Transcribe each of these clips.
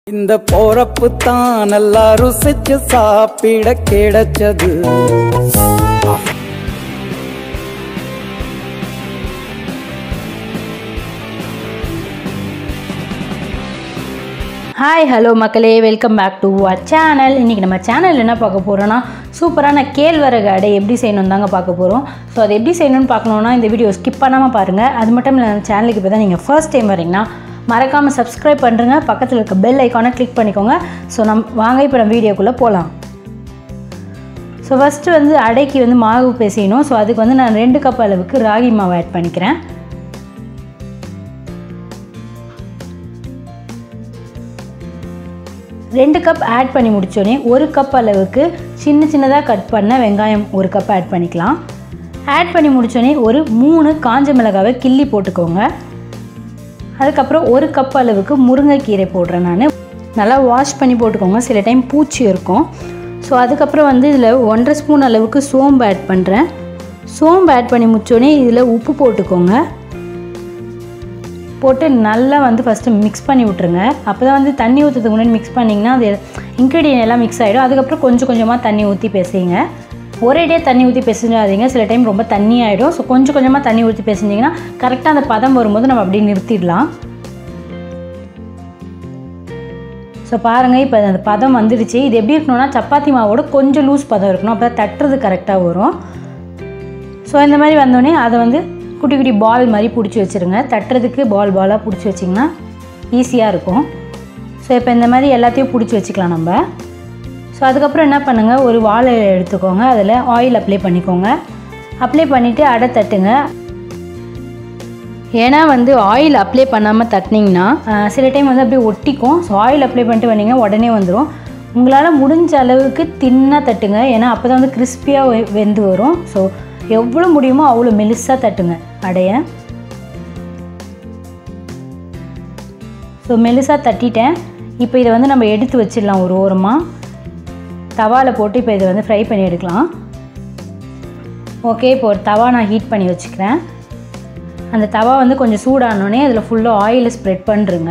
இந்த போறப்பு தான் நல்லா ருசிச்சு சாப்பிட கிடைச்சது ஹாய் ஹலோ மக்களே welcome back to our channel இன்றைக்கி நம்ம சேனல் என்ன பார்க்க போகிறோன்னா சூப்பரான கேழ்வரகு அடை எப்படி செய்யணும் தாங்க பார்க்க போகிறோம் ஸோ அது எப்படி செய்யணும்னு பார்க்கணுன்னா இந்த வீடியோ ஸ்கிப் பண்ணாமல் பாருங்கள் அது மட்டும் இல்லை நம்ம சேனலுக்கு இப்போ தான் நீங்கள் ஃபர்ஸ்ட் டைம் வரீங்கன்னா மறக்காமல் சப்ஸ்கிரைப் பண்ணுறங்க பக்கத்தில் இருக்க பெல் ஐக்கானை கிளிக் பண்ணிக்கோங்க ஸோ நம் வாங்க இப்போ நம்ம வீடியோக்குள்ளே போகலாம் ஸோ ஃபஸ்ட்டு வந்து அடைக்கு வந்து மாவு பேசியணும் ஸோ அதுக்கு வந்து நான் ரெண்டு கப் அளவுக்கு ராகி மாவு ஆட் பண்ணிக்கிறேன் ரெண்டு கப் ஆட் பண்ணி முடித்தோடனே ஒரு கப் அளவுக்கு சின்ன சின்னதாக கட் பண்ண வெங்காயம் ஒரு கப் ஆட் பண்ணிக்கலாம் ஆட் பண்ணி முடித்தோடனே ஒரு மூணு காஞ்ச மிளகாவை கிள்ளி போட்டுக்கோங்க அதுக்கப்புறம் ஒரு கப் அளவுக்கு முருங்கைக்கீரை போடுறேன் நான் நல்லா வாஷ் பண்ணி போட்டுக்கோங்க சில டைம் பூச்சி இருக்கும் ஸோ அதுக்கப்புறம் வந்து இதில் ஒன்றரை ஸ்பூன் அளவுக்கு சோம்பு ஆட் பண்ணுறேன் சோம்பு ஆட் பண்ணி முடிச்சோடனே இதில் உப்பு போட்டுக்கோங்க போட்டு நல்லா வந்து ஃபஸ்ட்டு மிக்ஸ் பண்ணி விட்ருங்க அப்போ தான் வந்து தண்ணி ஊற்றுறதுக்கு முன்னாடி மிக்ஸ் பண்ணிங்கன்னா அது இன்க்ரீடியன்ட் எல்லாம் மிக்ஸ் ஆகிடும் அதுக்கப்புறம் கொஞ்சம் கொஞ்சமாக தண்ணி ஊற்றி பேசுங்க ஒரேடியே தண்ணி ஊற்றி பிசைஞ்சாதீங்க சில டைம் ரொம்ப தண்ணி ஆகிடும் ஸோ கொஞ்சம் கொஞ்சமாக தண்ணி ஊற்றி பிசைஞ்சிங்கன்னா கரெக்டாக அந்த பதம் வரும்போது நம்ம அப்படியே நிறுத்திடலாம் ஸோ பாருங்கள் இப்போ அந்த பதம் வந்துடுச்சு இது எப்படி இருக்கணும்னா சப்பாத்தி மாவோட கொஞ்சம் லூஸ் பதம் இருக்கணும் அப்போ தான் தட்டுறது கரெக்டாக வரும் ஸோ இந்த மாதிரி வந்தோடனே அதை வந்து குட்டி குட்டி பால் மாதிரி பிடிச்சி வச்சுருங்க தட்டுறதுக்கு பால் பாலாக பிடிச்சி வச்சிங்கன்னா ஈஸியாக இருக்கும் ஸோ இப்போ இந்த மாதிரி எல்லாத்தையும் பிடிச்சி வச்சுக்கலாம் நம்ம ஸோ அதுக்கப்புறம் என்ன பண்ணுங்கள் ஒரு வாழை இலை எடுத்துக்கோங்க அதில் ஆயில் அப்ளை பண்ணிக்கோங்க அப்ளை பண்ணிவிட்டு அடை தட்டுங்க ஏன்னா வந்து ஆயில் அப்ளை பண்ணாமல் தட்டினீங்கன்னா ஆஹ், சில டைம் வந்து அப்படியே ஒட்டிக்கும் ஸோ ஆயில் அப்ளை பண்ணிட்டு வந்தீங்கன்னா உடனே வந்துடும் உங்களால் முடிஞ்ச அளவுக்கு தின்னாக தட்டுங்க ஏன்னா அப்போ தான் வந்து கிறிஸ்பியாக வெந்து வரும் ஸோ எவ்வளோ முடியுமோ அவ்வளோ மெலிசாக தட்டுங்க அடைய ஸோ மெலிசாக தட்டிட்டேன் இப்போ இதை வந்து நம்ம எடுத்து வச்சிடலாம் ஒரு ஓரமாக தவாவில் போட்டு இப்போ இதை வந்து ஃப்ரை பண்ணி எடுக்கலாம் ஓகே இப்போ ஒரு தவா நான் ஹீட் பண்ணி வச்சுக்கிறேன் அந்த தவா வந்து கொஞ்சம் சூடானோடனே அதில் ஃபுல்லாக ஆயிலை ஸ்ப்ரெட் பண்ணுறங்க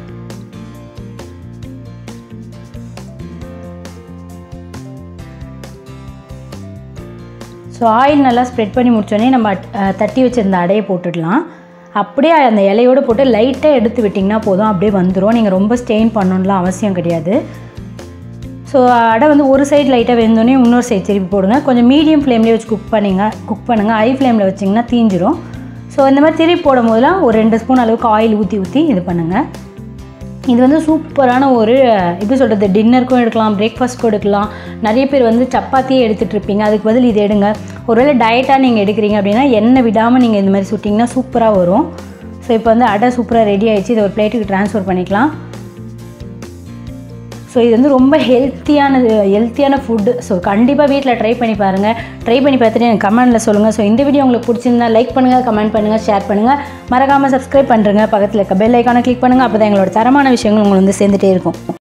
ஸோ ஆயில் நல்லா ஸ்ப்ரெட் பண்ணி முடிச்சோடனே நம்ம அஹ், தட்டி வச்சுருந்த அடையை போட்டுடலாம் அப்படியே அந்த இலையோடு போட்டு லைட்டாக எடுத்து விட்டிங்கன்னா போதும் அப்படியே வந்துடும் நீங்கள் ரொம்ப ஸ்டெயின் பண்ணணும்லாம் அவசியம் கிடையாது ஸோ அடை வந்து ஒரு சைடு லைட்டாக வெந்தோடனே இன்னொரு சைடு திருப்பி போடுங்க கொஞ்சம் மீடியம் ஃப்ளேம்லேயே வச்சு குக் பண்ணிங்க குக் பண்ணுங்கள் ஹை ஃப்ளேமில் வச்சிங்கன்னா தீஞ்சிரும் ஸோ இந்த மாதிரி திருப்பி போடும் போதெல்லாம் ஒரு ரெண்டு ஸ்பூன் அளவுக்கு ஆயில் ஊற்றி ஊற்றி இது பண்ணுங்கள் இது வந்து சூப்பரான ஒரு எப்படி சொல்கிறது டின்னருக்கும் எடுக்கலாம் பிரேக்ஃபாஸ்ட்க்கும் எடுக்கலாம் நிறைய பேர் வந்து சப்பாத்தியே எடுத்துகிட்டு இருப்பீங்க அதுக்கு பதில் இது எடுங்க ஒருவேளை டயட்டாக நீங்கள் எடுக்கிறீங்க அப்படின்னா எண்ணெய் விடாமல் நீங்கள் இந்த மாதிரி சுட்டிங்கன்னா சூப்பராக வரும் ஸோ இப்போ வந்து அடை சூப்பராக ரெடி ஆயிடுச்சு இதை ஒரு பிளேட்டுக்கு ட்ரான்ஸ்ஃபர் பண்ணிக்கலாம் ஸோ இது வந்து ரொம்ப ஹெல்த்தியானது ஹெல்த்தியான ஃபுட்டு ஸோ கண்டிப்பாக வீட்டில் ட்ரை பண்ணி பாருங்கள் ட்ரை பண்ணி பார்த்துட்டு எனக்கு கமெண்ட்டில் சொல்லுங்கள் ஸோ இந்த வீடியோ உங்களுக்கு பிடிச்சிருந்தா லைக் பண்ணுங்கள் கமெண்ட் பண்ணுங்கள் ஷேர் பண்ணுங்கள் மறக்காமல் சப்ஸ்கிரைப் பண்ணுறங்க பக்கத்தில் இருக்க பெல் ஐக்கானை கிளிக் பண்ணுங்கள் அப்போ தான் எங்களோட தரமான விஷயங்கள் உங்களுக்கு வந்து சேர்ந்துட்டே இருக்கும்